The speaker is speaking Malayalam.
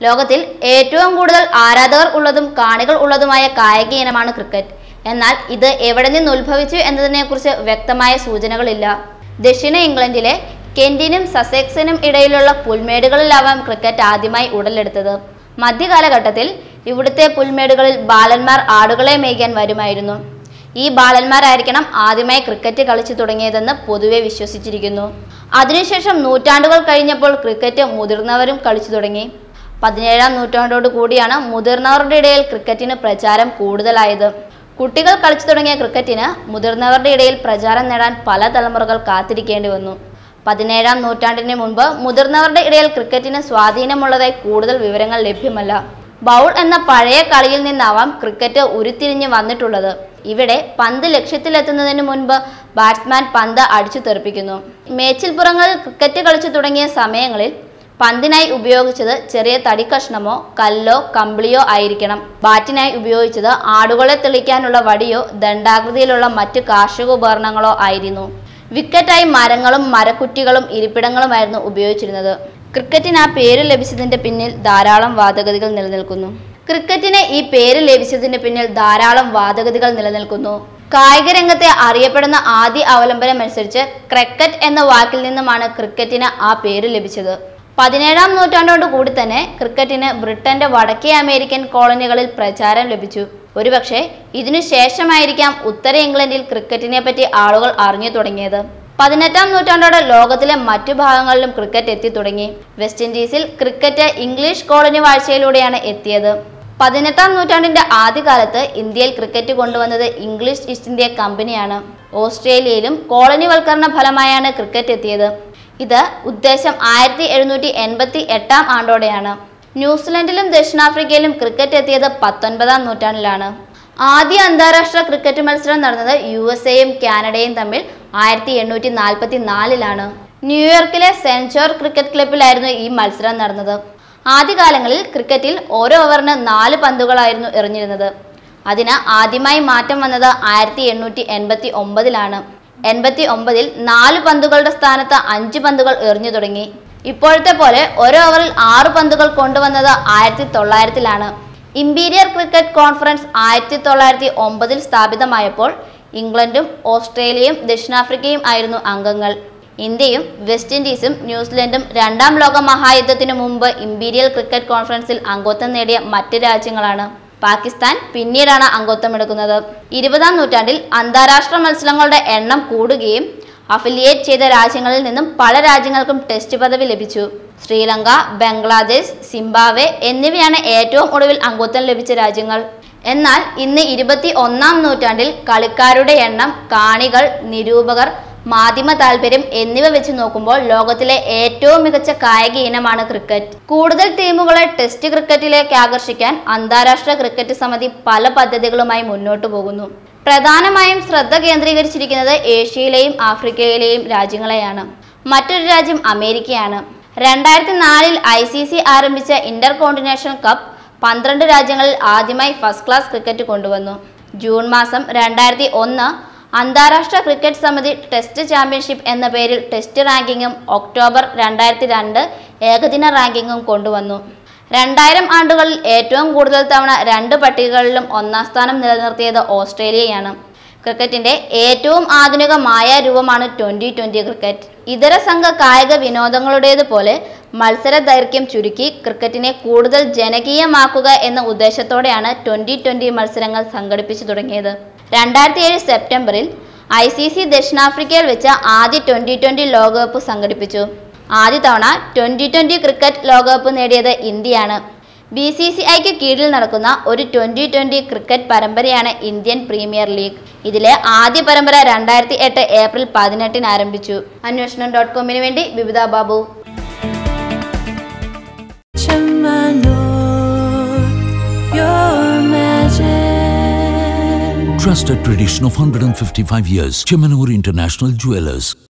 ലോകത്തിൽ ഏറ്റവും കൂടുതൽ ആരാധകർ ഉള്ളതും കാണികൾ ഉള്ളതുമായ കായിക ഇനമാണ് ക്രിക്കറ്റ് എന്നാൽ ഇത് എവിടെ നിന്ന് ഉത്ഭവിച്ചു എന്നതിനെക്കുറിച്ച് വ്യക്തമായ സൂചനകളില്ല ദക്ഷിണ ഇംഗ്ലണ്ടിലെ കെന്റിനും സസെക്സിനും ഇടയിലുള്ള പുൽമേടുകളിലാവാം ക്രിക്കറ്റ് ആദ്യമായി ഉടലെടുത്തത് മധ്യകാലഘട്ടത്തിൽ ഇവിടുത്തെ പുൽമേടുകളിൽ ബാലന്മാർ ആടുകളെ മേയ്ക്കാൻ വരുമായിരുന്നു ഈ ബാലന്മാരായിരിക്കണം ആദ്യമായി ക്രിക്കറ്റ് കളിച്ചു തുടങ്ങിയതെന്ന് പൊതുവെ വിശ്വസിച്ചിരിക്കുന്നു അതിനുശേഷം നൂറ്റാണ്ടുകൾ കഴിഞ്ഞപ്പോൾ ക്രിക്കറ്റ് മുതിർന്നവരും കളിച്ചു തുടങ്ങി പതിനേഴാം നൂറ്റാണ്ടോട് കൂടിയാണ് മുതിർന്നവരുടെ ഇടയിൽ ക്രിക്കറ്റിന് പ്രചാരം കൂടുതലായത് കുട്ടികൾ കളിച്ചു തുടങ്ങിയ ക്രിക്കറ്റിന് മുതിർന്നവരുടെ ഇടയിൽ പ്രചാരം നേടാൻ പല തലമുറകൾ കാത്തിരിക്കേണ്ടി വന്നു പതിനേഴാം നൂറ്റാണ്ടിന് മുൻപ് മുതിർന്നവരുടെ ഇടയിൽ ക്രിക്കറ്റിന് സ്വാധീനമുള്ളതായി കൂടുതൽ വിവരങ്ങൾ ലഭ്യമല്ല ബൗൾ എന്ന പഴയ കളിയിൽ നിന്നാവാം ക്രിക്കറ്റ് ഉരുത്തിരിഞ്ഞ് വന്നിട്ടുള്ളത് ഇവിടെ പന്ത് ലക്ഷ്യത്തിലെത്തുന്നതിന് മുൻപ് ബാറ്റ്സ്മാൻ പന്ത് അടിച്ചു തെറിപ്പിക്കുന്നു മേച്ചിൽപ്പുറങ്ങളിൽ ക്രിക്കറ്റ് കളിച്ചു തുടങ്ങിയ സമയങ്ങളിൽ പന്തിനായി ഉപയോഗിച്ചത് ചെറിയ തടിക്കഷ്ണമോ കല്ലോ കമ്പിളിയോ ആയിരിക്കണം ബാറ്റിനായി ഉപയോഗിച്ചത് ആടുകളെ തെളിക്കാനുള്ള വടിയോ ദണ്ഡാകൃതിയിലുള്ള മറ്റ് കാർഷിക ഉപകരണങ്ങളോ ആയിരുന്നു വിക്കറ്റായി മരങ്ങളും മരക്കുറ്റികളും ഇരിപ്പിടങ്ങളുമായിരുന്നു ഉപയോഗിച്ചിരുന്നത് ക്രിക്കറ്റിന് ആ പേര് ലഭിച്ചതിന്റെ പിന്നിൽ ധാരാളം വാദഗതികൾ നിലനിൽക്കുന്നു ക്രിക്കറ്റിന് ഈ പേര് ലഭിച്ചതിന് പിന്നിൽ ധാരാളം വാദഗതികൾ നിലനിൽക്കുന്നു കായിക രംഗത്തെ അറിയപ്പെടുന്ന ആദ്യ അവലംബനം അനുസരിച്ച് ക്രിക്കറ്റ് എന്ന വാക്കിൽ നിന്നുമാണ് ക്രിക്കറ്റിന് ആ പേര് ലഭിച്ചത് പതിനേഴാം നൂറ്റാണ്ടോട് കൂടി തന്നെ ക്രിക്കറ്റിന് ബ്രിട്ടന്റെ വടക്കേ അമേരിക്കൻ കോളനികളിൽ പ്രചാരം ലഭിച്ചു ഒരുപക്ഷെ ഇതിനു ശേഷമായിരിക്കാം ഉത്തര ഇംഗ്ലണ്ടിൽ ക്രിക്കറ്റിനെ പറ്റി ആളുകൾ അറിഞ്ഞു തുടങ്ങിയത് പതിനെട്ടാം നൂറ്റാണ്ടോടെ ലോകത്തിലെ മറ്റു ഭാഗങ്ങളിലും ക്രിക്കറ്റ് എത്തി തുടങ്ങി വെസ്റ്റ് ഇൻഡീസിൽ ക്രിക്കറ്റ് ഇംഗ്ലീഷ് കോളനി വാഴ്ചയിലൂടെയാണ് എത്തിയത് പതിനെട്ടാം നൂറ്റാണ്ടിന്റെ ആദ്യകാലത്ത് ഇന്ത്യയിൽ ക്രിക്കറ്റ് കൊണ്ടുവന്നത് ഇംഗ്ലീഷ് ഈസ്റ്റ് ഇന്ത്യ കമ്പനിയാണ് ഓസ്ട്രേലിയയിലും കോളനിവൽക്കരണ ഫലമായാണ് ക്രിക്കറ്റ് എത്തിയത് ഇത് ഉദ്ദേശം ആയിരത്തി എഴുന്നൂറ്റി എൺപത്തി എട്ടാം ആണ്ടോടെയാണ് ന്യൂസിലൻഡിലും ദക്ഷിണാഫ്രിക്കയിലും ക്രിക്കറ്റ് എത്തിയത് പത്തൊൻപതാം നൂറ്റാണ്ടിലാണ് ആദ്യ അന്താരാഷ്ട്ര ക്രിക്കറ്റ് മത്സരം നടന്നത് യു എസ് എയും കാനഡയും തമ്മിൽ ആയിരത്തി എണ്ണൂറ്റി നാൽപ്പത്തി നാലിലാണ് ന്യൂയോർക്കിലെ സെന്റ് ജോർജ് ക്രിക്കറ്റ് ക്ലബിലായിരുന്നു ഈ മത്സരം നടന്നത് ആദ്യകാലങ്ങളിൽ ക്രിക്കറ്റിൽ ഓരോ ഓവറിന് നാല് പന്തുകളായിരുന്നു എറിഞ്ഞിരുന്നത് അതിന് ആദ്യമായി മാറ്റം വന്നത് ആയിരത്തി എണ്ണൂറ്റി എൺപത്തി ഒമ്പതിലാണ് എൺപത്തി ഒമ്പതിൽ നാല് പന്തുകളുടെ സ്ഥാനത്ത് അഞ്ച് പന്തുകൾ എറിഞ്ഞു തുടങ്ങി ഇപ്പോഴത്തെ പോലെ ഒരു ഓവറിൽ ആറ് പന്തുകൾ കൊണ്ടുവന്നത് ആയിരത്തി തൊള്ളായിരത്തിലാണ് ഇമ്പീരിയർ ക്രിക്കറ്റ് കോൺഫറൻസ് ആയിരത്തി തൊള്ളായിരത്തി ഒമ്പതിൽ സ്ഥാപിതമായപ്പോൾ ഇംഗ്ലണ്ടും ഓസ്ട്രേലിയയും ദക്ഷിണാഫ്രിക്കയും ആയിരുന്നു അംഗങ്ങൾ ഇന്ത്യയും വെസ്റ്റ് ഇൻഡീസും ന്യൂസിലൻഡും രണ്ടാം ലോക മഹായുദ്ധത്തിനു മുമ്പ് ഇമ്പീരിയൽ ക്രിക്കറ്റ് കോൺഫറൻസിൽ അംഗത്വം നേടിയ മറ്റ് രാജ്യങ്ങളാണ് പാകിസ്ഥാൻ പിന്നീടാണ് അംഗത്വമെടുക്കുന്നത് ഇരുപതാം നൂറ്റാണ്ടിൽ അന്താരാഷ്ട്ര മത്സരങ്ങളുടെ എണ്ണം കൂടുകയും അഫിലിയേറ്റ് ചെയ്ത രാജ്യങ്ങളിൽ നിന്നും പല രാജ്യങ്ങൾക്കും ടെസ്റ്റ് പദവി ലഭിച്ചു ശ്രീലങ്ക ബംഗ്ലാദേശ് സിംബാവെ എന്നിവയാണ് ഏറ്റവും ഒടുവിൽ അംഗത്വം ലഭിച്ച രാജ്യങ്ങൾ എന്നാൽ ഇന്ന് ഇരുപത്തി ഒന്നാം നൂറ്റാണ്ടിൽ കളിക്കാരുടെ എണ്ണം കാണികൾ നിരൂപകർ മാധ്യമ താല്പര്യം എന്നിവ വെച്ച് നോക്കുമ്പോൾ ലോകത്തിലെ ഏറ്റവും മികച്ച കായിക ഇനമാണ് ക്രിക്കറ്റ് കൂടുതൽ ടീമുകളെ ടെസ്റ്റ് ക്രിക്കറ്റിലേക്ക് ആകർഷിക്കാൻ അന്താരാഷ്ട്ര ക്രിക്കറ്റ് സമിതി പല പദ്ധതികളുമായി മുന്നോട്ടു പോകുന്നു പ്രധാനമായും ശ്രദ്ധ കേന്ദ്രീകരിച്ചിരിക്കുന്നത് ഏഷ്യയിലെയും ആഫ്രിക്കയിലെയും രാജ്യങ്ങളെയാണ് മറ്റൊരു രാജ്യം അമേരിക്കയാണ് രണ്ടായിരത്തി നാലിൽ ഐ സി സി ആരംഭിച്ച ഇന്റർ കോണ്ടിനേഷണൽ കപ്പ് പന്ത്രണ്ട് രാജ്യങ്ങളിൽ ആദ്യമായി ഫസ്റ്റ് ക്ലാസ് ക്രിക്കറ്റ് കൊണ്ടുവന്നു ജൂൺ മാസം രണ്ടായിരത്തി ഒന്ന് അന്താരാഷ്ട്ര ക്രിക്കറ്റ് സമിതി ടെസ്റ്റ് ചാമ്പ്യൻഷിപ്പ് എന്ന പേരിൽ ടെസ്റ്റ് റാങ്കിങ്ങും ഒക്ടോബർ രണ്ടായിരത്തി രണ്ട് ഏകദിന റാങ്കിങ്ങും കൊണ്ടുവന്നു രണ്ടായിരം ആണ്ടുകളിൽ ഏറ്റവും കൂടുതൽ തവണ രണ്ട് പട്ടികകളിലും ഒന്നാം സ്ഥാനം നിലനിർത്തിയത് ഓസ്ട്രേലിയയാണ് ക്രിക്കറ്റിന്റെ ഏറ്റവും ആധുനിക മായാരൂപമാണ് ട്വന്റി ട്വന്റി ക്രിക്കറ്റ് ഇതര സംഘ കായിക വിനോദങ്ങളുടേതുപോലെ മത്സര ദൈർഘ്യം ചുരുക്കി ക്രിക്കറ്റിനെ കൂടുതൽ ജനകീയമാക്കുക എന്ന ഉദ്ദേശത്തോടെയാണ് ട്വന്റി ട്വന്റി മത്സരങ്ങൾ സംഘടിപ്പിച്ചു തുടങ്ങിയത് രണ്ടായിരത്തി ഏഴ് സെപ്റ്റംബറിൽ ഐ സി സി ദക്ഷിണാഫ്രിക്കയിൽ വെച്ച് ആദ്യ ട്വന്റി ട്വന്റി ലോകകപ്പ് സംഘടിപ്പിച്ചു ആദ്യ തവണ ട്വന്റി ട്വന്റി ക്രിക്കറ്റ് ലോകകപ്പ് നേടിയത് ഇന്ത്യയാണ് ബി സി സി ഐക്ക് കീഴിൽ നടക്കുന്ന ഒരു ട്വന്റി ട്വന്റി ക്രിക്കറ്റ് പരമ്പരയാണ് ഇന്ത്യൻ പ്രീമിയർ ലീഗ് ഇതിലെ ആദ്യ പരമ്പര രണ്ടായിരത്തി എട്ട് ഏപ്രിൽ പതിനെട്ടിന് ആരംഭിച്ചു അന്വേഷണം ഡോട്ട് കോമിന് വേണ്ടി Bibitha Babu Chamanur, your magic. Trusted tradition of 155 years. Chemanur International Jewelers.